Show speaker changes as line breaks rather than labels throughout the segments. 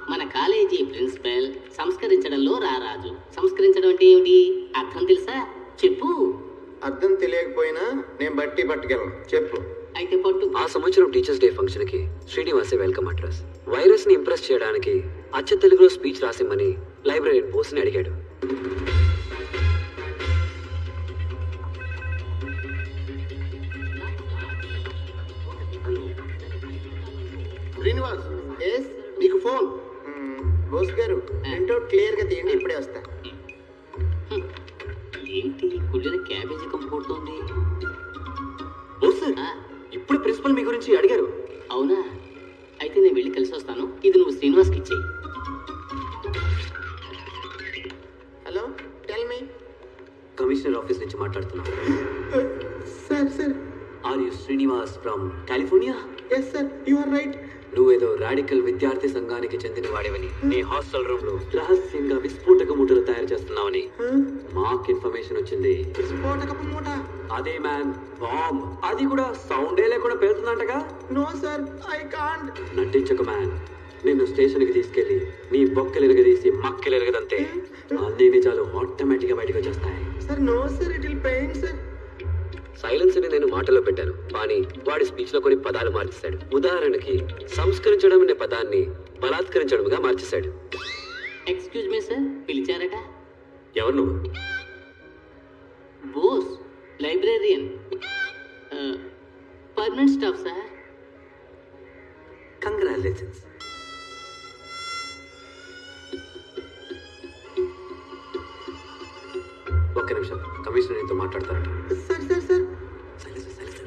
మన college principal సంస్కరించడంలో రారాజు సంస్కరించడం అంటే ఏమిటి అర్థం తెలుసా చెప్పు
అర్థం తెలియకపోయినా నేను బట్టి పట్టుకెళ్ళను చెప్పు
అయితే పట్టు
ఆ సంవత్సరం టీచర్స్ డే ఫంక్షన్ కి శ్రీనివాసే వెల్కమ్ అడ్రస్ వైరస్ ని ఇంప్రెస్ చేయడానికి అచ్చ తెలుగులో స్పీచ్ రాసిమ్మని లైబ్రరీ బోస్ ని అడిగాడు
శ్రీనివాస్ ఎస్ నీకు ఫోన్ బోస్ గారు ప్రింట్అవుట్ క్లియర్ గా తీయండి ఇప్పుడే వస్తా
ఏంటి కుళ్ళిన క్యాబేజీ కంపు కొడుతోంది ఆ,
ఇప్పుడు ప్రిన్సిపల్ మీ గురించి అడిగారు
అవునా అయితే నేను వెళ్ళి కలిసి వస్తాను ఇది నువ్వు శ్రీనివాస్కి ఇచ్చేయి
hello tell me
commissioner office నుంచి మాట్లాడుతున్నా
sir sir
are you Srinivas from California
yes sir you are right
నువ్వేదో రాడికల్ విద్యార్థి సంఘానికి చెందిన వాడివని నీ హాస్టల్ రూమ్ లో రహస్యంగా విస్ఫోటక మూటలు తయారు చేస్తున్నావని మాకు ఇన్ఫర్మేషన్ వచ్చింది
స్ఫోటకపు మూట
అదే మ్యాన్ బాంబ్ అది కూడా సౌండే లేకుండా పేలుతుందంటగా
నో సార్ ఐ కాంట్
నటించక మ్యాన్ నిన్ను స్టేషన్ కి తీసుకెళ్లి నీ బొక్కలు ఎరగదీసి మక్కలు ఎరగదంతే అన్ని నిజాలు ఆటోమేటిక్ గా బయటకు వచ్చేస్తాయి
sir no sir it will pain sir
silence ని నేను మాటలో పెట్టాను కానీ వాడి స్పీచ్ లో కొన్ని పదాలు మార్చేశాడు ఉదాహరణకి సంస్కరించడం అనే పదాన్ని బలాత్కరించడంగా మార్చేశాడు
ఎక్స్క్యూజ్ మీ సార్ పిలిచారట
ఎవరు నువ్వు
Bose librarian permanent staff sir
congratulations ఒక్క నిమిషం కమిషనర్ నీతో మాట్లాడతారట
sir sir sir
silence silence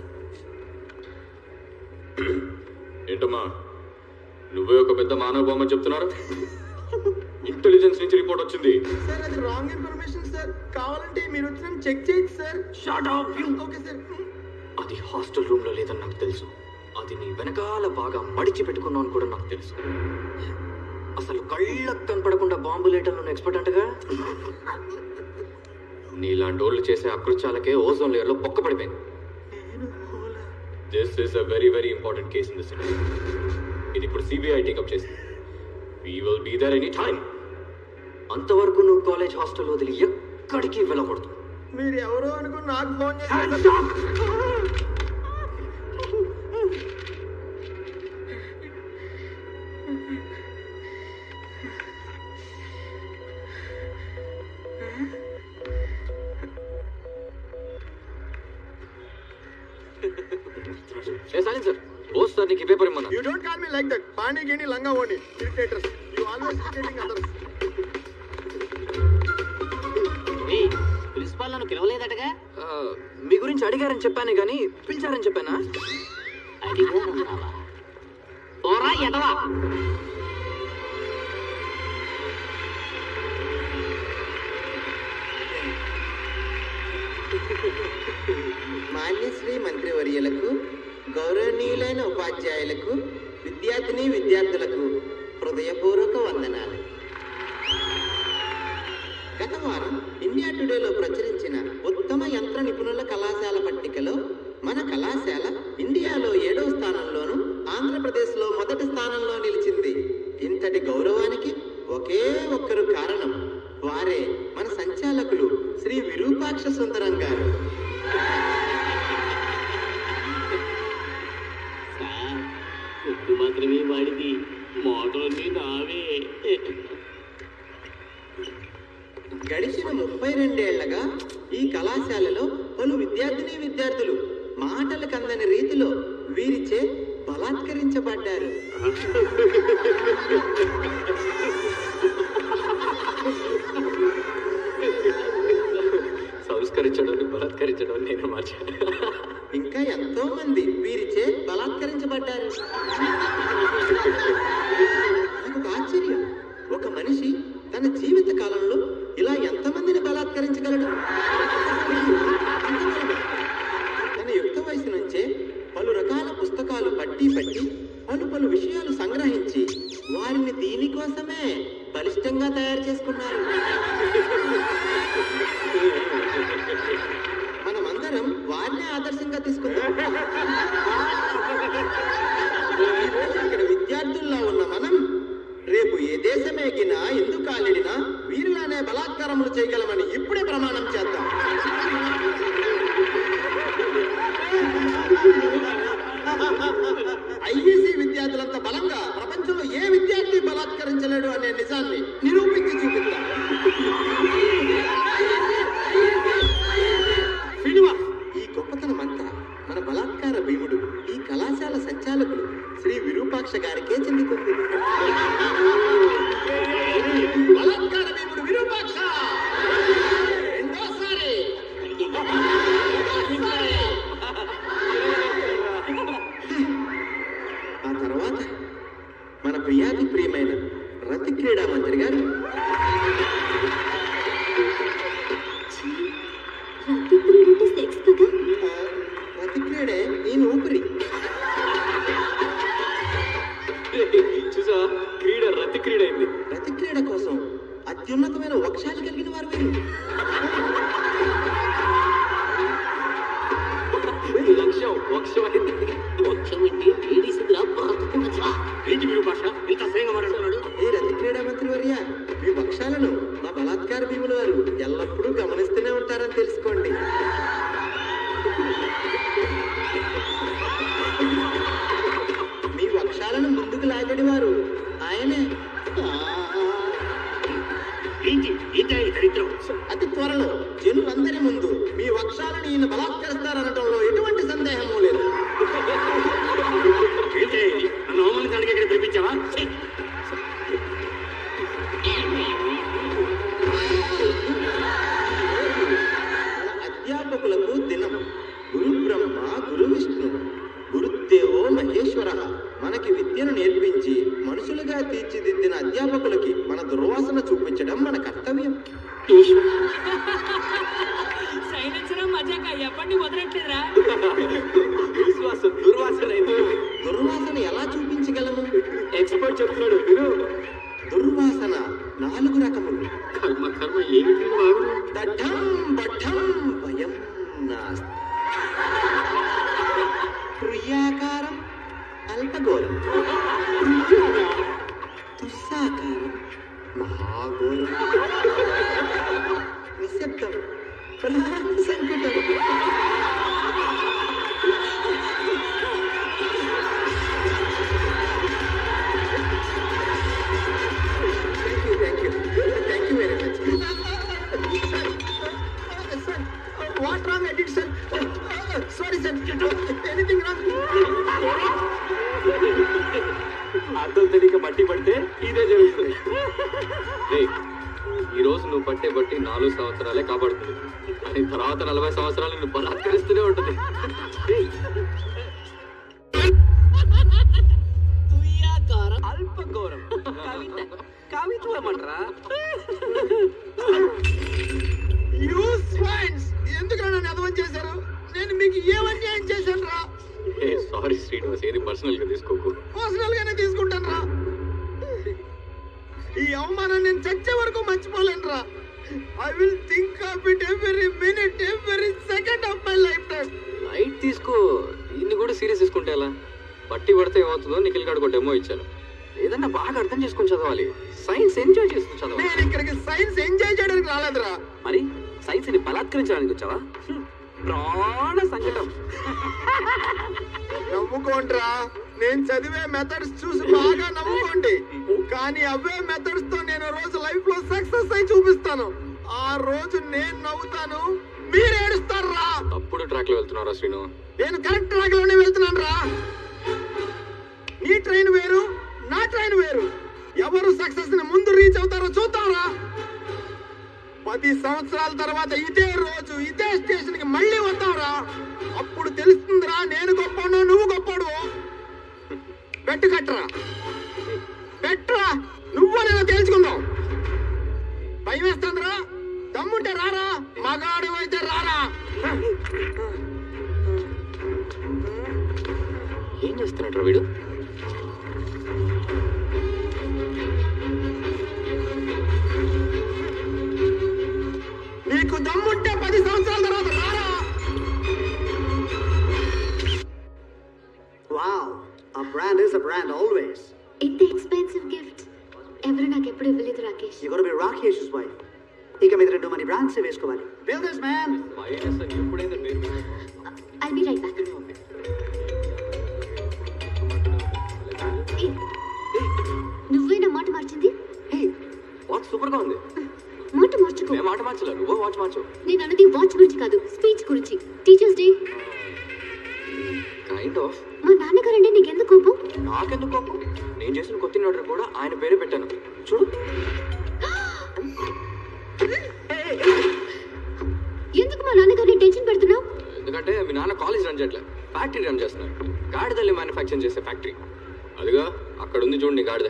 ఏంటమ్మా నువ్వే ఒక పెద్ద మానవ బొమ్మ చెప్తున్నారు ఇంటెలిజెన్స్ నుంచి రిపోర్ట్ వచ్చింది
సార్ అది రాంగ్ ఇన్ఫర్మేషన్ సార్ కావాలంటే మీరు వచ్చిన చెక్ చేయొచ్చు sir
shut up you
okay sir
అది హాస్టల్ రూమ్ లో లేదని నాకు తెలుసు అది నీ వెనకాల బాగా మడిచి పెట్టుకున్నావు అని కూడా నాకు తెలుసు అసలు కళ్ళకు కనపడకుండా బాంబు లేటర్లో ఎక్స్పర్ట్ అంటగా
నీలాంటి వాళ్ళు చేసే అకృత్యాలకే ఓజోన్ లేయర్ లో పొక్క పడిపోయింది this is a very very important case in this city ఇది ఇప్పుడు సిబిఐ టేకప్ చేసింది we will be there any time
అంతవరకు నువ్వు కాలేజ్ హాస్టల్ వదిలి ఎక్కడికి వెళ్ళకూడదు
మీరు ఎవరో అనుకుని నాకు ఫోన్ చేశారు
ఏ సైలెన్స్ సార్ బోస్ సార్ నీకు ఈ పేపర్ ఇమ్మన్నా
you don't call me like that పాణి గిని లంగా ఓని irritators you always irritating others
ఏయ్, ప్రిన్సిపాల్ నన్ను పిలవలేదటగా
మీ గురించి అడిగారని చెప్పానే కానీ పిలిచారని చెప్పానా
అడిగానన్నావా ఓరా ఎదవా
మాన్యశ్రీ మంత్రివర్యులకు గౌరవనీయులైన ఉపాధ్యాయులకు విద్యార్థిని విద్యార్థులకు హృదయపూర్వక వందనాలు గత వారం ఇండియా టుడేలో ప్రచురించిన ఉత్తమ యంత్ర నిపుణుల కళాశాల పట్టికలో మన కళాశాల ఇండియాలో ఏడవ స్థానంలోను ఆంధ్రప్రదేశ్లో మొదటి స్థానంలో నిలిచింది ఇంతటి గౌరవానికి ఒకే ఒక్కరు కారణం వారే మన సంచాలకులు శ్రీ విరూపాక్ష సుందరం గారు
సార్ గుడ్డు మాత్రమే వాడిది మోటార్ని నావే
గడిచిన ముప్పై రెండేళ్లగా ఈ కళాశాలలో పలు విద్యార్థిని విద్యార్థులు మాటలకు అందని రీతిలో వీరిచే బలాత్కరించబడ్డారు
సంస్కరించడం బలాత్కరించడం నేను మార్చాను
ఇంకా ఎంతో మంది వీరిచే బలాత్కరించబడ్డారు నాకు ఒక ఆశ్చర్యం ఒక మనిషి తన జీవిత కాలంలో ఇలా ఎంతమందిని బలాత్కరించగలడు అంతగలడు. తన యుక్త వయసు నుంచే పలు రకాల పుస్తకాలు పట్టి పట్టి పలు పలు విషయాలు సంగ్రహించి వారిని దీనికోసమే బలిష్టంగా తయారు చేసుకున్నారు మనమందరం వారినే ఆదర్శంగా తీసుకుందాం ఈ రోజు ఇక్కడ విద్యార్థుల్లో ఉన్న మనం రేపు ఏ దేశమేగినా ఎందుకు కాలిడినా వీరిలానే బలాత్కారములు చేయగలమని ఇప్పుడే ప్రమాణం చేద్దాం ఐఈసీ విద్యార్థులంత బలంగా ప్రపంచంలో ఏ విద్యార్థి బలాత్కరించలేడు అనే నిజాన్ని నిరూపించి చూపిద్దాం శ్రీనివాస్ ఈ గొప్పతనం అంతా మన బలాత్కార భీముడు ఈ కళాశాల సంచాలకులు శ్రీ విరూపాక్ష గారికే చెందుతుంది బలాత్కార భీముడు విరూపాక్ష రెండోసారి రెండోసారి. ఆ తర్వాత మన ప్రియాతి ప్రియమైన రతి క్రీడా మంత్రి గారు
రతి పీరియడ్ అంటే సెక్స్ కదా
ఆ, రతి క్రీడే నేను ఊపిరి
చూసా క్రీడ రతి క్రీడ అయింది
రతి క్రీడ కోసం అత్యున్నతమైన వక్షాలు కలిగిన వారు వీరు
లక్ష్యం వక్షం అయింది
మోక్షం అంటే లేడీస్ దగ్గర బ్రతుకున్నట్లా
ఏంటి మీరు భాష ఇంత అసహ్యంగా మాట్లాడుతున్నాడు
ఏ రతి క్రీడా మంత్రి వర్య మీ వక్షాలను మా బలాత్కార భీముల వారు ఎల్లప్పుడూ గమనిస్తూనే ఉంటారని తెలుసుకోండి మీ వక్షాలను ముందుకు లాగడి వారు ఆయనే
ఏంటి ఏంటి ఈ దరిద్రం
అతి త్వరలో జనులందరి ముందు మీ వక్షాలను ఈయన బలాత్కరిస్తారనటంలో ఎటువంటి సందేహము లేదు
ఏంటి ఇది? నన్ను అవమానించడానికి ఇక్కడ పిలిపించావా ఛీ!
మన అధ్యాపకులకు దినం గురు బ్రహ్మ గురు విష్ణు గురుదేవో మహేశ్వర మనకి విద్యను నేర్పించి మనుషులుగా తీర్చిదిద్దిన అధ్యాపకులకి మన దుర్వాసన చూపించడం మన కర్తవ్యం
సైలెన్సర్ మజాక ఎప్పటి మొదలెట్లేదురా
విశ్వాసం దుర్వాసన అయింది
దుర్వాసన ఎలా చూపించగలము
ఎక్స్పర్ట్ చెప్తున్నాడు విను
దుర్వాసన నాలుగు రకములు
కర్మ కర్మ ఏమిటి బాబు
దఠం బఠం భయం నాస్తి ప్రియాకారం అల్పఘోరం దుస్సాకారం మహాఘోరం నిశ్శబ్దం ప్రాణ సంకటం Thank you, thank you. Thank you very much. Sir, uh, sir, uh, what wrong I did, sir? Uh, uh, sorry, sir. Anything wrong?
అర్థం తెలియక బట్టి పడితే ఇదే జరుగుతుంది ఏయ్, ఈ రోజు నువ్వు పట్టే బట్టి నాలుగు సంవత్సరాలే కాపాడుతుంది కానీ తర్వాత నలభై సంవత్సరాలు నువ్వు బలాత్కరిస్తూనే ఉంటుంది ఏయ్,
అల్పఘోరం కవిత కవిత్వం అంటారా
You swines! ఎందుకు నన్ను అధవం చేశారు నేను మీకు ఏం అన్యాయం చేశాను రా
ఏ సారీ శ్రీనివాస్ ఏది పర్సనల్ గా తీసుకోకు
పర్సనల్ గానే తీసుకుంటాను రా ఈ అవమానం నేను చచ్చే వరకు మర్చిపోలేను రా I will think of it every minute every second of my lifetime
light తీసుకో దీన్ని కూడా సీరియస్ తీసుకుంటే ఎలా పట్టి పడితే ఏమవుతుందో నిఖిల్ గడికి డెమో ఇచ్చాను ఏదన్నా బాగా అర్థం చేసుకొని చదవాలి సైన్స్ ఎంజాయ్ చేస్తూ చదవాలి
నేను ఇక్కడికి సైన్స్ ఎంజాయ్ చేయడానికి రాలేదురా
మరి సైన్స్ ని బలాత్కరించడానికి వచ్చావా హ్మ్. ప్రాణ సంకటం
నవ్వుకోండిరా నేను చదివే మెథడ్స్ చూసి బాగా నవ్వుకోండి కానీ అవే మెథడ్స్ తో నేను రోజు లైఫ్ లో సక్సెస్ అయి చూపిస్తాను ఆ రోజు నేను నవ్వుతాను మీరు ఏడుస్తారా
తప్పుడు ట్రాక్ లో వెళ్తున్నారా శ్రీను
నేను కరెక్ట్ ట్రాక్ లోనే వెళ్తున్నాను రా నీ ట్రైన్ వేరు నా ట్రైన్ వేరు ఎవరు సక్సెస్ ని ముందు రీచ్ అవుతారో చూద్దాంరా పది సంవత్సరాల తర్వాత ఇదే రోజు ఇదే స్టేషన్ కి మళ్ళీ వద్దాంరా అప్పుడు తెలుస్తుందిరా నేను గొప్పను నువ్వు గొప్పడు పెట్టు కట్టరా పెట్టరా నువ్వు నేను తేల్చుకుందాం భయం వేస్తుందిరా దమ్ముంటే రారా మగాడు అయితే రారా
ఏం చేస్తున్నట్టు వీడు
నీకు దమ్ముంటే పది సంవత్సరాల తర్వాత రారా
Wow, a brand is a brand always.
ఇంత ఎక్స్పెన్సివ్ గిఫ్ట్ ఎవరు నాకు
Rakesh
you got be Rakesh wife ఇక మీద రెండు మనీ బ్రాండ్స్ వేసుకోవాలి బిల్డర్స్ మ్యాన్
మైనస్ అని ఎప్పుడైనా పేరు పెట్టాను.
ఐ బి రైట్ బ్యాక్ నువ్వే నా మాట మార్చింది
హే వాచ్ సూపర్ గా ఉంది
మాట మార్చుకో
నేను మాట మార్చలే నువ్వు వాచ్ మార్చు
నేను అన్నది వాచ్ గురించి కాదు స్పీచ్ గురించి టీచర్స్ డే
కైండ్ ఆఫ్
మా నాన్నగారంటే నీకెందుకు కోపం
నాకెందుకు కోపం నేను చేసిన కొత్త ఆర్డర్ కూడా ఆయన పేరే పెట్టాను చూడు
ఎందుకు మా నాన్నగారిని టెన్షన్ పెడుతున్నావు
ఎందుకంటే మీ నాన్న కాలేజ్ రన్ చేయట్లే ఫ్యాక్టరీ రన్ చేస్తున్నారు గాడిదల్ని మ్యానుఫ్యాక్చర్ చేసే ఫ్యాక్టరీ అదిగా అక్కడ ఉంది చూడండి గాడిద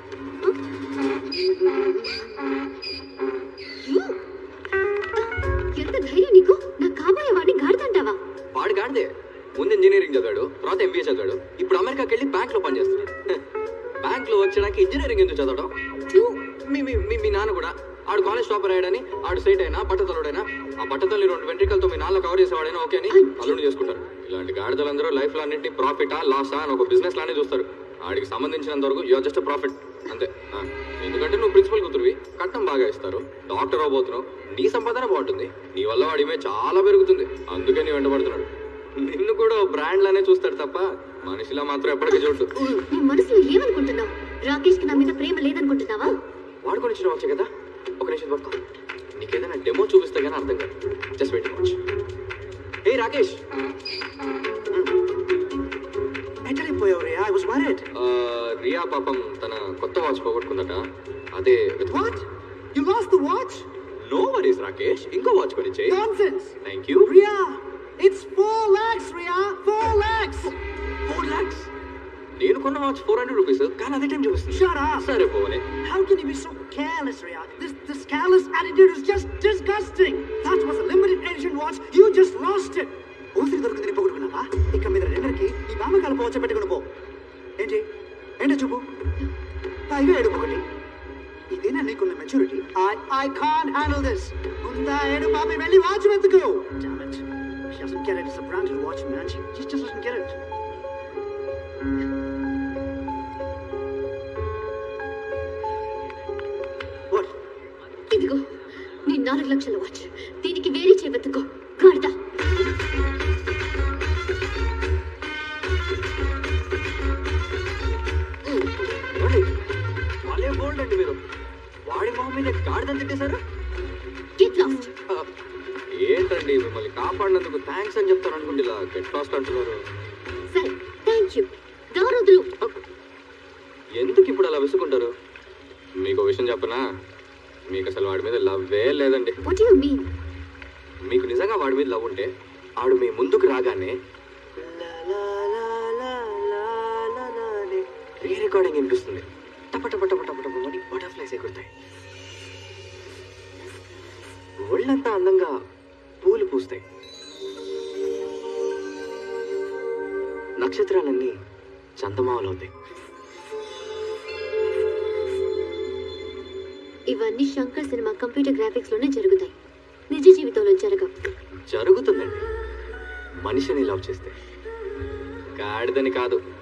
ఎంత ధైర్యం నీకు నా కాబోయే వాడిని గాడుతంటావా
వాడు గాడిదే ముందు ఇంజనీరింగ్ చదివాడు తర్వాత ఎంబీఏ చదివాడు ఇప్పుడు అమెరికాకి వెళ్ళి బ్యాంక్ లో పనిచేస్తున్నాడు బ్యాంక్ లో వచ్చడానికి ఇంజనీరింగ్ ఎందుకు చదవడం మీ మీ మీ- మీ నాన్న కూడా ఆడు కాలేజ్ టాపర్ అయ్యాడని ఆడు సైట్ అయినా బట్టతలుడైనా ఆ బట్టతల్ని రెండు వెంట్రికలతో మీ నాన్న కవర్ చేసేవాడైనా ఓకే అని అల్లుడు చేసుకుంటారు ఇలాంటి గాడిదలందరూ లైఫ్ లో అన్నింటినీ ప్రాఫిటా లాసా అని ఒక బిజినెస్ లానే చూస్తారు ఆడికి సంబంధించినంత వరకు యువర్ జస్ట్ ప్రాఫిట్ అంతే ఆ, ఎందుకంటే నువ్వు ప్రిన్సిపల్ కూతురువి కట్నం బాగా ఇస్తారు డాక్టర్ అవబోతున్నావు నీ సంపాదన బాగుంటుంది నీ వల్ల వాడి ఇమేజ్ చాలా పెరుగుతుంది అందుకే నీ వెంటబడుతున్నాడు నిన్ను కూడా బ్రాండ్ లానే చూస్తాడు తప్ప మనిషిలా మాత్రం ఎప్పటికీ చూడు
నీ మనసులో ఏమనుకుంటున్నావు రాకేష్ కి నా మీద ప్రేమ లేదనుకుంటున్నావా
వాడుకొని ఇచ్చిన వచ్చే కదా ఒక నిమిషం పట్టుకో నీకేదైనా డెమో చూపిస్తే కానీ అర్థం కాదు జస్ట్ వెయిట్ వాచ్ ఏ రాకేష్
ఎక్కడిపోయావు రే ఐ వాస్ వరీడ్
ఆ, రియా పాపం తన కొత్త వాచ్ పోగొట్టుకుందట అదే
what you lost the watch
no worries Rakesh ఇంకో వాచ్ కొని చేయి
nonsense
thank you
Riya it's 4 lakhs Riya 4 lakhs
four lakhs నేను కొన్న వాచ్ ఫోర్ హండ్రెడ్ రూపీస్ కానీ అదే టైం చూపిస్తుంది
Shut up.
సరే పోనీ
How can you be so careless, Ria? This this careless attitude is just disgusting. That was a limited edition watch. You just lost it. ఊపిరి దొరుకుతుంది పోగొట్టుకున్నావా ఇక మీద రెండరికి ఈ బామకాల పోవచ్చ పెట్టుకుని పో ఏంటి ఏంటో చూపు పైగా ఏడు ఒకటి ఇదేనా నీకున్న maturity I I can handle this ఉందా ఏడు పాపి వెళ్ళి వాచ్ వెతుకు Damn it. She doesn't get it. It's a branded watch, man. She just doesn't get it. What?
ఇదిగో నీ నాలుగు లక్షల వాచ్ దీనికి వేరే చేపెత్తుకో గాడిద
ఏమండి? వాళ్ళే బోల్డ్ అండి మీరు వాడి మొహం మీద గాడిదని తిట్టేశారు
గెట్ లాస్ట్
ఆ, ఏంటండి మిమ్మల్ని కాపాడినందుకు థ్యాంక్స్ అని చెప్తాను అనుకోండి ఇలా గెట్ లాస్ట్ అంటున్నారు
సరే థ్యాంక్ యూ దారోదులు
ఎందుకు ఇప్పుడు అలా విసుకుంటారు మీకు ఒక విషయం చెప్పనా మీకు అసలు వాడి మీద లవ్వే లేదండి
వాట్ యు మీన్
మీకు నిజంగా వాడి మీద లవ్ ఉంటే ఆడు మీ ముందుకు రాగానే రీ రికార్డింగ్ వినిపిస్తుంది టప టప టప టప టప అని బటర్ఫ్లైస్ ఎగురుతాయి ఒళ్ళంతా అందంగా పూలు పూస్తాయి నక్షత్రాలన్నీ చందమామలు అవుతాయి
ఇవన్నీ శంకర్ సినిమా కంప్యూటర్ గ్రాఫిక్స్ లోనే జరుగుతాయి నిజ జీవితంలో జరగవు
జరుగుతుందండి మనిషిని లవ్ చేస్తే గాడిదని కాదు